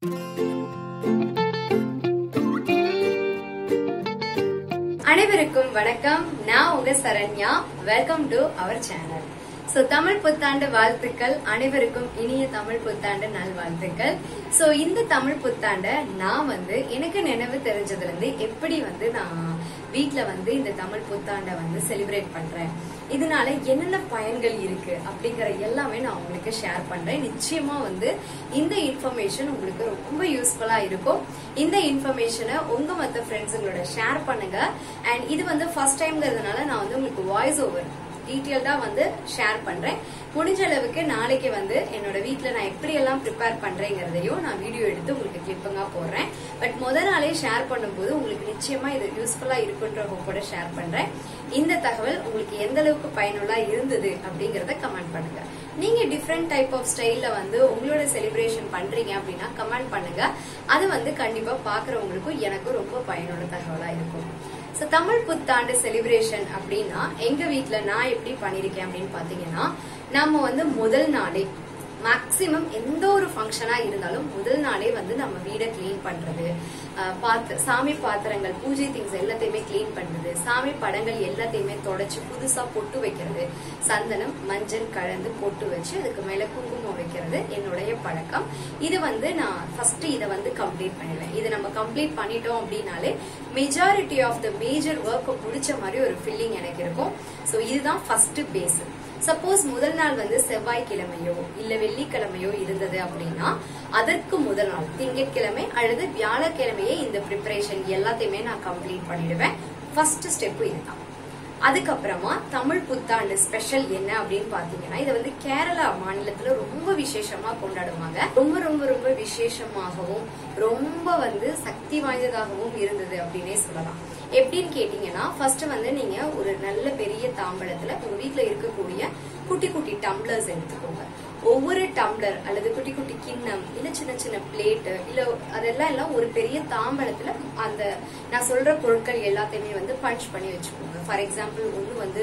அனைவருக்கும் வணக்கம் நான் உங்க Saranya welcome to our channel so Tamil புத்தாண்டு வாழ்த்துக்கள் அனைவருக்கும் இனிய தமிழ் புத்தாண்டு நல்வாழ்த்துக்கள் சோ இந்த தமிழ் புத்தாண்ட நான் வந்து எனக்கு நினைவு தெரிஞ்சதுல இருந்து எப்படி வந்து நான் வீட்ல வந்து இந்த தமிழ் புத்தாண்ட வந்து செலிப்ரேட் பண்றேன் இதனால என்னென்ன பயன்கள் இருக்கு அப்படிங்கிற எல்லாமே நான் உங்களுக்கு ஷேர் பண்றேன் நிச்சயமா வந்து இந்த இன்ஃபர்மேஷன் உங்களுக்கு ரொம்ப யூஸ்ஃபுல்லா இருக்கும் இந்த இன்ஃபர்மேஷனை உங்க மத்த ஃப்ரெண்ட்ஸுங்களோட ஷேர் பண்ணுங்க அண்ட் இது வந்து ஃபர்ஸ்ட் டைம்ங்கிறதுனால நான் வந்து உங்களுக்கு வாய்ஸ் ஓவர் டீட்டெயில்டா வந்து ஷேர் பண்றேன் முடிஞ்ச அளவுக்கு நாளைக்கு வந்து என்னோட வீட்ல நான் எப்படி எல்லாம் ப்ரிப்பேர் பண்றேங்கிறதையும் நான் வீடியோ எடுத்து உங்களுக்கு கிளிப்பிங்கா போடுறேன் பட் முத நாளே ஷேர் பண்ணும்போது உங்களுக்கு நிச்சயமா இது யூஸ்ஃபுல்லா இருக்குன்ற ஹோப்போட ஷேர் பண்றேன் இந்த தகவல் உங்களுக்கு எந்த அளவுக்கு பயனுள்ளா இருந்தது அப்படிங்கறத கமெண்ட் பண்ணுங்க நீங்க டிஃப்ரெண்ட் டைப் ஆஃப் ஸ்டைல்ல வந்து உங்களோட செலிப்ரேஷன் பண்றீங்க அப்படின்னா கமெண்ட் பண்ணுங்க அது வந்து கண்டிப்பா பாக்குறவங்களுக்கும் எனக்கும் ரொம்ப பயனுள்ள தகவலா இருக்கும் சோ தமிழ் புத்தாண்டு செலிப்ரேஷன் அப்படின்னா எங்க வீட்ல நான் எப்படி பண்ணிருக்கேன் அப்படின்னு பாத்தீங்கன்னா நம்ம வந்து முதல் நாளே மேக்சிமம் எந்த ஒரு ஃபங்க்ஷனா இருந்தாலும் முதல் நாளே வந்து நம்ம வீடை கிளீன் பண்றது அஹ், பாத்து சாமி பாத்திரங்கள் பூஜை திங்ஸ் எல்லாத்தையுமே கிளீன் பண்றது சாமி படங்கள் எல்லாத்தையுமே தொடச்சு புதுசா பொட்டு வைக்கிறது சந்தனம் மஞ்சள் கலந்து பொட்டு வச்சு அதுக்கு மேல குங்குமம் வைக்கிறது என்னுடைய பழக்கம் இது வந்து நான் ஃபர்ஸ்ட் இதை வந்து கம்ப்ளீட் பண்ணிடுவேன் இதை நம்ம கம்ப்ளீட் பண்ணிட்டோம் அப்படின்னாலே majority of the major work முடிச்ச மாதிரி ஒரு ஃபீலிங் எனக்கு இருக்கும் சோ இதுதான் ஃபர்ஸ்ட் பேஸ் சப்போஸ் முதல் நாள் வந்து செவ்வாய்க்கிழமையோ இல்ல வெள்ளிக்கிழமையோ இருந்தது அப்படின்னா அதற்கு முதல் நாள் திங்கட்கிழமை அல்லது வியாழக்கிழமையே இந்த ப்ரிப்பரேஷன் எல்லாத்தையுமே நான் கம்ப்ளீட் பண்ணிடுவேன் ஃபர்ஸ்ட் ஸ்டெப் இதுதான் அதுக்கப்புறமா தமிழ் புத்தாண்டு ஸ்பெஷல் என்ன அப்படின்னு பாத்தீங்கன்னா இதை வந்து கேரளா மாநிலத்துல ரொம்ப விசேஷமா கொண்டாடுவாங்க ரொம்ப ரொம்ப ரொம்ப விசேஷமாகவும் ரொம்ப வந்து சக்தி வாய்ந்ததாகவும் இருந்தது அப்படின்னே சொல்லலாம் எப்படின்னு கேட்டீங்கன்னா ஃபர்ஸ்ட் வந்து நீங்க ஒரு நல்ல பெரிய தாம்பழத்துல உங்க வீட்ல இருக்கக்கூடிய குட்டி குட்டி டம்ளர்ஸ் எடுத்துக்கோங்க ஒவ்வொரு டம்ளர் அல்லது குட்டி குட்டி கிண்ணம் இல்ல சின்ன சின்ன பிளேட் இல்ல அதெல்லாம் எல்லாம் ஒரு பெரிய தாம்பழத்துல அந்த நான் சொல்ற பொருட்கள் எல்லாத்தையுமே வந்து பஞ்ச் பண்ணி வச்சுக்கோங்க ஃபார் எக்ஸாம்பிள் ஒண்ணு வந்து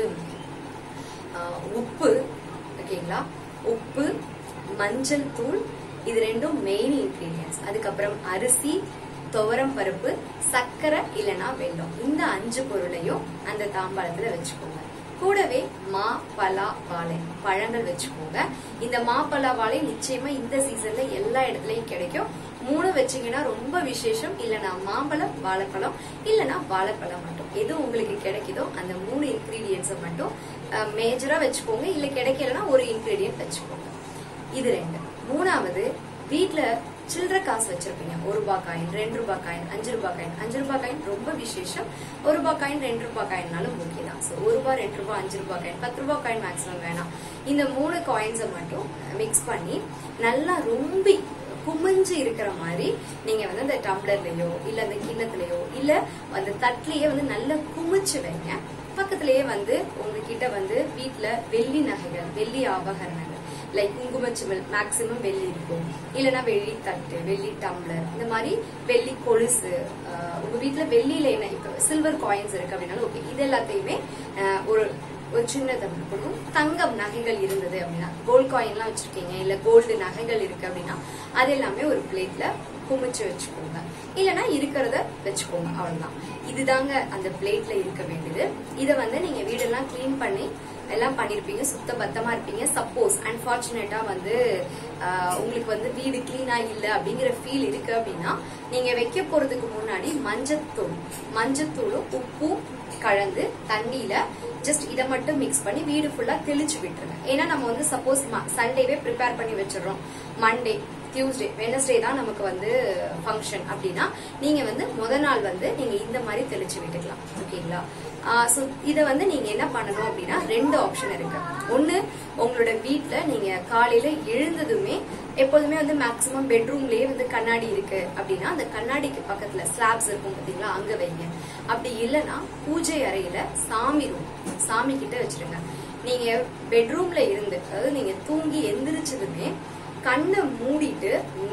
ஆஹ், உப்பு ஓகேங்களா உப்பு மஞ்சள் தூள் இது ரெண்டும் மெயின் இன்கிரீடியன்ஸ் அதுக்கப்புறம் அரிசி துவரம் பருப்பு சர்க்கரை இல்லனா வெல்லம் இந்த அஞ்சு பொருளையும் அந்த தாம்பாளத்துல வச்சுக்கோங்க கூடவே மா பலா வாழை பழங்கள் வச்சுக்கோங்க இந்த மா பலா வாழை நிச்சயமா இந்த சீசன்ல எல்லா இடத்துலயும் கிடைக்கும் மூணு வச்சீங்கன்னா ரொம்ப விசேஷம் இல்லனா மாம்பழம் வாழைப்பழம் இல்லனா வாழைப்பழம் மட்டும் எது உங்களுக்கு கிடைக்குதோ அந்த மூணு இன்கிரீடியன்ஸை மட்டும் மேஜரா வச்சுக்கோங்க இல்ல கிடைக்கலனா ஒரு இன்கிரீடியன்ட் வச்சுக்கோங்க இது ரெண்டு மூணாவது வீட்ல சில்லற காசு வச்சிருப்பீங்க ஒரு ரூபாய் காயின் ரெண்டு ரூபாய் காயின் அஞ்சு ரூபாய் காயின் அஞ்சு ரூபாய் காயின் ரொம்ப விசேஷம் ஒரு ரூபாய் காயின் ரெண்டு ரூபாய் காயின்னாலும் ஓகே தான் ஸோ ஒரு ரூபாய் ரெண்டு ரூபாய் அஞ்சு ரூபாய் காயின் பத்து ரூபாய் காயின் மேக்ஸிமம் வேணாம் இந்த மூணு காயின்ஸை மட்டும் மிக்ஸ் பண்ணி நல்லா ரொம்ப குமிஞ்சு இருக்கிற மாதிரி நீங்க வந்து அந்த டம்ளர்லயோ இல்ல அந்த கிண்ணத்துலயோ இல்ல அந்த தட்டுலயே வந்து நல்லா குமிச்சு வைங்க பக்கத்திலேயே வந்து உங்ககிட்ட வந்து வீட்ல வெள்ளி நகைகள் வெள்ளி ஆபகரணங்கள் லைக் குங்குமச்சிமல் மேக்சிமம் வெள்ளி இருக்கும் இல்லனா வெள்ளி தட்டு வெள்ளி டம்ளர் இந்த மாதிரி வெள்ளி கொலுசு ஆஹ் உங்க வீட்ல வெள்ளியில என்ன இப்போ சில்வர் காயின்ஸ் இருக்கு அப்படின்னாலும் ஓகே இது எல்லாத்தையுமே ஆஹ் ஒரு ஒரு சின்ன தம்பி கொடுக்கும் தங்கம் நகைகள் இருந்தது அப்படின்னா கோல்ட் காயின்லாம் வச்சிருக்கீங்க இல்ல கோல்டு நகைகள் இருக்கு அப்படின்னா அது எல்லாமே ஒரு பிளேட்ல குமிச்சு வச்சுக்கோங்க இல்லனா இருக்கிறத வச்சுக்கோங்க அவ்வளவுதான் இதுதாங்க அந்த பிளேட்ல இருக்க வேண்டியது இதை வந்து நீங்க வீடெல்லாம் க்ளீன் பண்ணி எல்லாம் பண்ணிருப்பீங்க சுத்த பத்தமா இருப்பீங்க சப்போஸ் அன்பார்ச்சுனேட்டா வந்து ஆஹ், உங்களுக்கு வந்து வீடு கிளீனா இல்ல அப்படிங்கிற ஃபீல் இருக்கு அப்படின்னா நீங்க வைக்க போறதுக்கு முன்னாடி மஞ்சத்தூள் மஞ்சத்தூளும் உப்பும் கலந்து தண்ணியில ஜஸ்ட் இதை மட்டும் மிக்ஸ் பண்ணி வீடு ஃபுல்லா தெளிச்சு விட்டுருங்க ஏன்னா நம்ம வந்து சப்போஸ் சண்டேவே ப்ரிப்பேர் பண்ணி வச்சிடுறோம் மண்டே டியூஸ்டே வெனஸ்டே தான் நமக்கு வந்து ஃபங்க்ஷன் அப்படின்னா நீங்க வந்து முத நாள் வந்து நீங்க இந்த மாதிரி தெளிச்சு விட்டுக்கலாம் ஓகேங்களா ஸோ இதை வந்து நீங்க என்ன பண்ணணும் அப்படின்னா ரெண்டு ஆப்ஷன் இருக்கு ஒன்னு உங்களோட வீட்ல நீங்க காலையில எழுந்ததுமே எப்போதுமே வந்து மேக்சிமம் பெட்ரூம்லயே வந்து கண்ணாடி இருக்கு அப்படின்னா அந்த கண்ணாடிக்கு பக்கத்துல ஸ்லாப்ஸ் இருக்கும் பாத்தீங்களா அங்க வைங்க அப்படி இல்லைன்னா பூஜை அறையில சாமி ரூம் சாமி கிட்ட வச்சிருங்க நீங்க பெட்ரூம்ல இருந்து அதாவது நீங்க தூங்கி எந்திரிச்சதுமே கண்ணை மூடிட்டு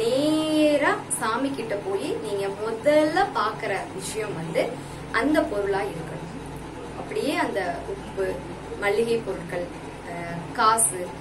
நேரா சாமி கிட்ட போய் நீங்க முதல்ல பாக்குற விஷயம் வந்து அந்த பொருளா இருக்கணும் அப்படியே அந்த உப்பு மல்லிகை பொருட்கள் அஹ், காசு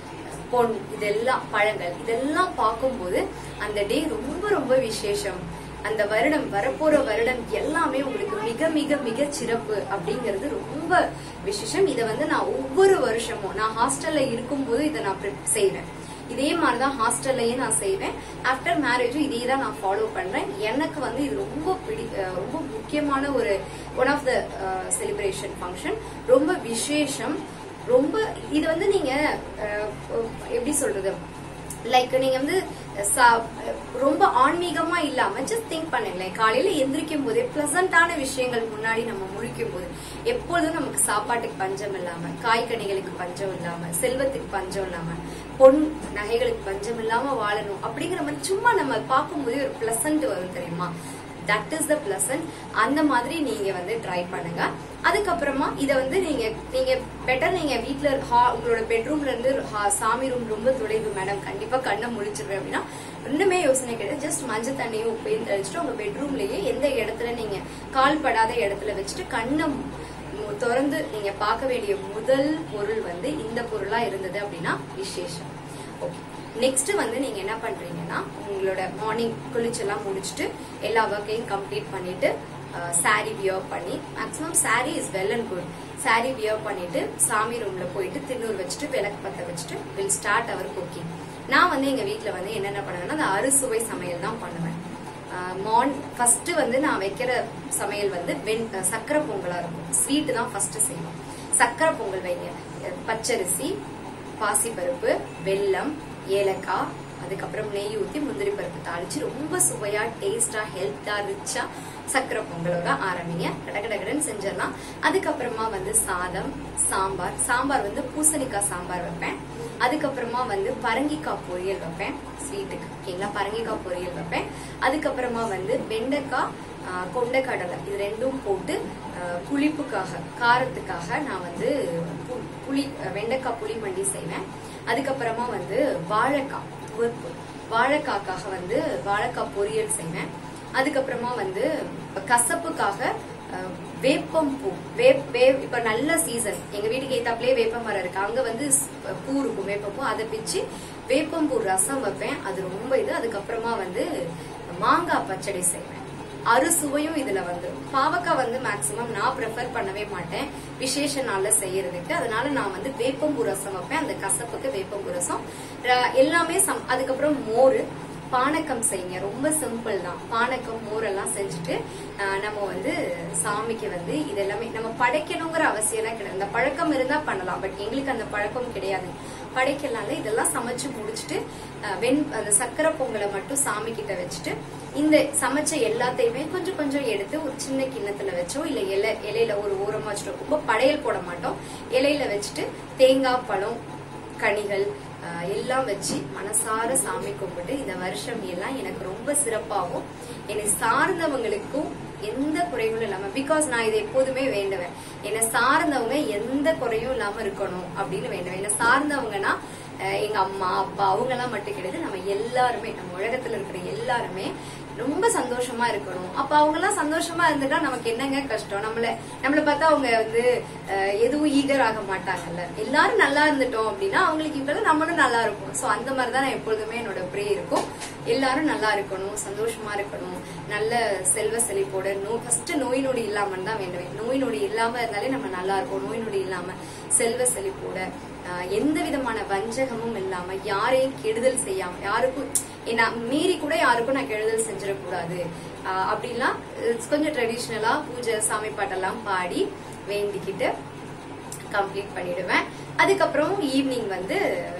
பொன் இதெல்லாம் பழங்கள் இதெல்லாம் பார்க்கும்போது அந்த டே ரொம்ப ரொம்ப விசேஷம் அந்த வருடம் வரப்போற வருடம் எல்லாமே உங்களுக்கு மிக மிக மிக சிறப்பு அப்படிங்கிறது ரொம்ப விசேஷம் இதை வந்து நான் ஒவ்வொரு வருஷமும் நான் ஹாஸ்டல்ல இருக்கும்போது இதை நான் prep செய்வேன் இதே மாதிரிதான் ஹாஸ்டல்லையும் நான் செய்வேன் ஆஃப்டர் மேரேஜும் இதே தான் நான் ஃபாலோ பண்றேன் எனக்கு வந்து இது ரொம்ப பிடி அஹ் ரொம்ப முக்கியமான ஒரு one of the celebration function ரொம்ப விசேஷம் ரொம்ப இது வந்து நீங்க அஹ், எப்படி சொல்றது லைக் நீங்க வந்து சா- ரொம்ப ஆன்மீகமா இல்லாம ஜஸ்ட் திங்க் பண்ணுங்களேன் காலையில எந்திரிக்கும் போதே பிளசண்டான விஷயங்கள் முன்னாடி நம்ம முழிக்கும் போது எப்பொழுதும் நமக்கு சாப்பாட்டுக்கு பஞ்சம் இல்லாம காய்கனிகளுக்கு பஞ்சம் இல்லாம செல்வத்துக்கு பஞ்சம் இல்லாம பொன் நகைகளுக்கு பஞ்சம் இல்லாம வாழணும் அப்படிங்கிற மாதிரி சும்மா நம்ம பார்க்கும்போதே ஒரு பிளசன்ட் வரும் தெரியுமா தட் இஸ் த பிளசன்ட் அந்த மாதிரி நீங்க வந்து ட்ரை பண்ணுங்க அதுக்கப்புறமா இத வந்து நீங்க நீங்க பெட்டர் நீங்க வீட்ல ஹா- உங்களோட பெட்ரூம்ல இருந்து ஹா- சாமி ரூம் ரொம்ப தொலைவு மேடம் கண்டிப்பா கண்ணை முழிச்சிருவேன் அப்படின்னா ஒண்ணுமே யோசனை கிடையாது ஜஸ்ட் மஞ்சள் தண்ணியும் உப்பையும் தெளிச்சுட்டு உங்க பெட்ரூம்லயே எந்த இடத்துல நீங்க கால் படாத இடத்துல வச்சுட்டு கண்ணை மு- திறந்து நீங்க பார்க்க வேண்டிய முதல் பொருள் வந்து இந்த பொருளா இருந்தது அப்படின்னா விசேஷம் ஓகே நெக்ஸ்ட் வந்து நீங்க என்ன பண்றீங்கன்னா உங்களோட மார்னிங் குளிச்செல்லாம் முடிச்சுட்டு எல்லா ஒர்க்கையும் கம்ப்ளீட் பண்ணிட்டு சாரி வியர் பண்ணி maximum sari is well and good sari wear பண்ணிட்டு சாமி ரூம்ல போயிட்டு திருநூறு வச்சுட்டு விளக்கு பத்த வச்சுட்டு வில் ஸ்டார்ட் அவர் குக்கிங் நான் வந்து எங்க வீட்ல வந்து என்னென்ன பண்ணுவேன்னா அந்த அறுசுவை சமையல் தான் பண்ணுவேன் மார்ன் ஃபர்ஸ்ட் வந்து நான் வைக்கிற சமையல் வந்து வெண் அஹ் சக்கரை பொங்கலா இருக்கும் ஸ்வீட் தான் ஃபர்ஸ்ட் செய்வோம் சக்கரை பொங்கல் வைங்க அஹ் பச்சரிசி பாசிப்பருப்பு வெல்லம் ஏலக்காய் அதுக்கப்புறம் நெய் ஊத்தி முந்திரி பருப்பு தாளிச்சு ரொம்ப சுவையா டேஸ்டா ஹெல்த்தா ரிச்சா சக்கரை பொங்கலோட ஆரம்பிங்க கடகடகடன்னு செஞ்சிடலாம் அதுக்கப்புறமா வந்து சாதம் சாம்பார் சாம்பார் வந்து பூசணிக்காய் சாம்பார் வைப்பேன் அதுக்கப்புறமா வந்து பரங்கிக்காய் பொரியல் வைப்பேன் ஸ்வீட்டுக்கு ஓகேங்களா பரங்கிக்காய் பொரியல் வைப்பேன் அதுக்கப்புறமா வந்து வெண்டைக்காய் ஆஹ், கொண்டைக்கடலை இது ரெண்டும் போட்டு ஆஹ், புளிப்புக்காக காரத்துக்காக நான் வந்து பு- புளி அஹ், வெண்டைக்காய் புளி மண்டி செய்வேன் அதுக்கப்புறமா வந்து வாழைக்காய் துவர்ப்பு வாழைக்காக்காக வந்து வாழைக்காய் பொரியல் செய்வேன் அதுக்கப்புறமா வந்து கசப்புக்காக அஹ், வேப்பம் பூ வேப் வேப் இப்ப நல்ல சீசன் எங்க வீட்டுக்கு ஏத்தாப்புலயே வேப்ப மரம் இருக்கு அங்க வந்து ஸ்- பூ இருக்கும் வேப்பப்பூ அதை பிச்சு வேப்பம்பூ ரசம் வைப்பேன் அது ரொம்ப இது அதுக்கப்புறமா வந்து மாங்காய் பச்சடி செய்வேன் அறுசுவையும் இதுல வந்துரும் பாவக்காய் வந்து மேக்சிமம் நான் ப்ரிஃபர் பண்ணவே மாட்டேன் விசேஷ நாள்ல செய்யறதுக்கு அதனால நான் வந்து வேப்பம்பூ ரசம் வைப்பேன் அந்த கசப்புக்கு வேப்பம்பூ ரசம் ர- எல்லாமே சம் அதுக்கப்புறம் மோர் பானக்கம் செய்யுங்க ரொம்ப சிம்பிள் தான் பானக்கம் மோரெல்லாம் செஞ்சுட்டு ஆஹ், நம்ம வந்து சாமிக்கு வந்து இதெல்லாமே நம்ம படைக்கணுங்கிற அவசியம் எல்லாம் கிடையாது அந்த பழக்கம் இருந்தா பண்ணலாம் பட் எங்களுக்கு அந்த பழக்கம் கிடையாது படைக்கலாம்ல இதெல்லாம் சமைச்சு முடிச்சுட்டு ஆஹ், வெண் அந்த சக்கரை பொங்கலை மட்டும் சாமி கிட்ட வச்சுட்டு இந்த சமைச்ச எல்லாத்தையுமே கொஞ்சம் கொஞ்சம் எடுத்து ஒரு சின்ன கிண்ணத்துல வச்சோ இல்ல இலை இலையில ஒரு ஓரமா வச்சுட்டோ ரொம்ப படையல் போட மாட்டோம் இலையில வச்சுட்டு தேங்காய் பழம் கனிகள் ஆஹ், எல்லாம் வச்சு மனசார சாமி கும்பிட்டு இந்த வருஷம் எல்லாம் எனக்கு ரொம்ப சிறப்பாகவும் என்னை சார்ந்தவங்களுக்கும் எந்த குறைகளும் இல்லாம பிகாஸ் நான் இதை எப்போதுமே வேண்டுவேன் என்னை சார்ந்தவங்க எந்த குறையும் இல்லாம இருக்கணும் அப்படின்னு வேண்டுவேன் என்னை சார்ந்தவங்கன்னா அஹ், எங்க அம்மா அப்பா அவங்க எல்லாம் மட்டும் கிடையாது நம்ம எல்லாருமே நம்ம உலகத்துல இருக்கிற எல்லாருமே ரொம்ப சந்தோஷமா இருக்கணும் அப்ப அவங்க எல்லாம் சந்தோஷமா இருந்துட்டா நமக்கு என்னங்க கஷ்டம் நம்மள நம்மள பார்த்தா அவங்க வந்து அஹ், எதுவும் ஈகர் ஆக மாட்டாங்கல்ல எல்லாரும் நல்லா இருந்துட்டோம் அப்படின்னா அவங்களுக்கு இப்ப நம்மளும் நல்லா இருக்கும் சோ அந்த மாதிரி தான் நான் எப்பொழுதுமே என்னோட ப்ரே இருக்கும் எல்லாரும் நல்லா இருக்கணும் சந்தோஷமா இருக்கணும் நல்ல செல்வ செழிப்போட நோ ஃபர்ஸ்ட் நோய் நொடி இல்லாமன்னு தான் வேண்டுவேன் நோய் நொடி இல்லாம இருந்தாலே நம்ம நல்லா இருப்போம் நோய் நொடி இல்லாம செல்வ செழிப்போட ஆஹ், எந்த விதமான வஞ்சகமும் இல்லாம யாரையும் கெடுதல் செய்யாம யாருக்கும் என்ன மீறி கூட யாருக்கும் நான் கெடுதல் செஞ்சிடக்கூடாது ஆஹ், அப்படிலாம் it's கொஞ்சம் ட்ரெடிஷ்னலா பூஜை சாமி பாட்டெல்லாம் பாடி வேண்டிக்கிட்டு கம்ப்ளீட் பண்ணிடுவேன் அதுக்கப்புறம் ஈவினிங் வந்து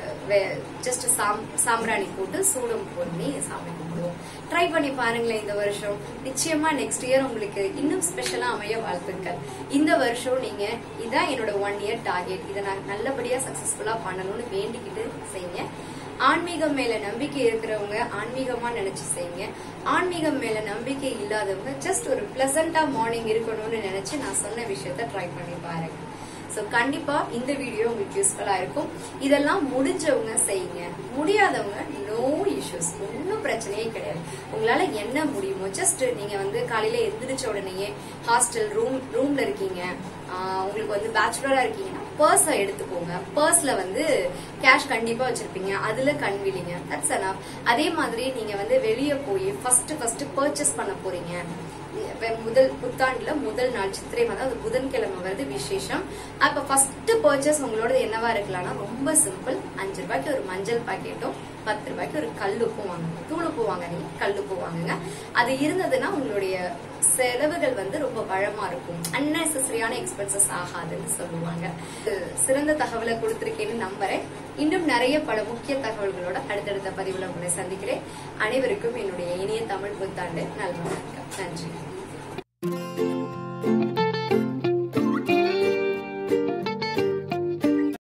ஜஸ்ட் சாம் சாம்பிராணி போட்டு சூடம் பண்ணி சாமி கும்பிடுவோம் ட்ரை பண்ணி பாருங்களேன் இந்த வருஷம் நிச்சயமா நெக்ஸ்ட் இயர் உங்களுக்கு இன்னும் ஸ்பெஷலா அமைய வாழ்த்துக்கள் இந்த வருஷம் நீங்க இதான் என்னோட ஒன் இயர் டார்கெட் இதை நான் நல்லபடியா சக்சஸ்ஃபுல்லா பண்ணணும்னு வேண்டிக்கிட்டு செய்யுங்க ஆன்மீகம் மேல நம்பிக்கை இருக்கிறவங்க ஆன்மீகமா நினைச்சு செய்யுங்க ஆன்மீகம் மேல நம்பிக்கை இல்லாதவங்க ஜஸ்ட் ஒரு பிளசண்டா மார்னிங் இருக்கணும்னு நினைச்சு நான் சொன்ன விஷயத்த ட்ரை பண்ணி பாருங்க சோ கண்டிப்பா இந்த வீடியோ உங்களுக்கு யூஸ்ஃபுல்லா இருக்கும் இதெல்லாம் முடிஞ்சவங்க செய்யுங்க முடியாதவங்க நோ இஷ்யூஸ் ஒன்னும் ஒன்றும் பிரச்சனையே கிடையாது உங்களால என்ன முடியுமோ ஜஸ்ட் நீங்க வந்து காலையில எந்திரிச்ச உடனேயே ஹாஸ்டல் ரூம் ரூம்ல இருக்கீங்க ஆஹ் உங்களுக்கு வந்து பேச்சுலரா இருக்கீங்கன்னா பர்ஸை எடுத்துக்கோங்க பர்ஸ்ல வந்து கேஷ் கண்டிப்பா வச்சிருப்பீங்க அதுல கண் விழிங்க தட்ஸ் enough அதே மாதிரி நீங்க வந்து வெளியே போய் ஃபர்ஸ்ட் ஃபர்ஸ்ட் பர்ச்சேஸ் பண்ண போறீங்க இப்ப முதல் புத்தாண்டுல முதல் நாள் சித்திரை மாதம் அது புதன்கிழமை வருது விசேஷம் அப்ப ஃபர்ஸ்ட் பர்ச்சேஸ் உங்களோட என்னவா இருக்கலாம்னா ரொம்ப சிம்பிள் அஞ்சு ரூபாய்க்கு ஒரு மஞ்சள் பாக்கெட்டும் பத்து ரூபாய்க்கு ஒரு கல்லுப்பும் வாங்குங்க தூளுப்பு வாங்க நீங்க கல்லுப்பு வாங்குங்க அது இருந்ததுன்னா உங்களுடைய செலவுகள் வந்து ரொம்ப பழமா இருக்கும் அன்னெசரியான எக்ஸ்பென்சஸ் ஆகாதுன்னு சொல்லுவாங்க சிறந்த தகவலை கொடுத்திருக்கேன்னு நம்புறேன் இன்னும் நிறைய பல முக்கிய தகவல்களோட அடுத்தடுத்த பதிவுல உங்களை சந்திக்கிறேன் அனைவருக்கும் என்னுடைய இனிய தமிழ் புத்தாண்டு நல்வணக்கம் நன்றி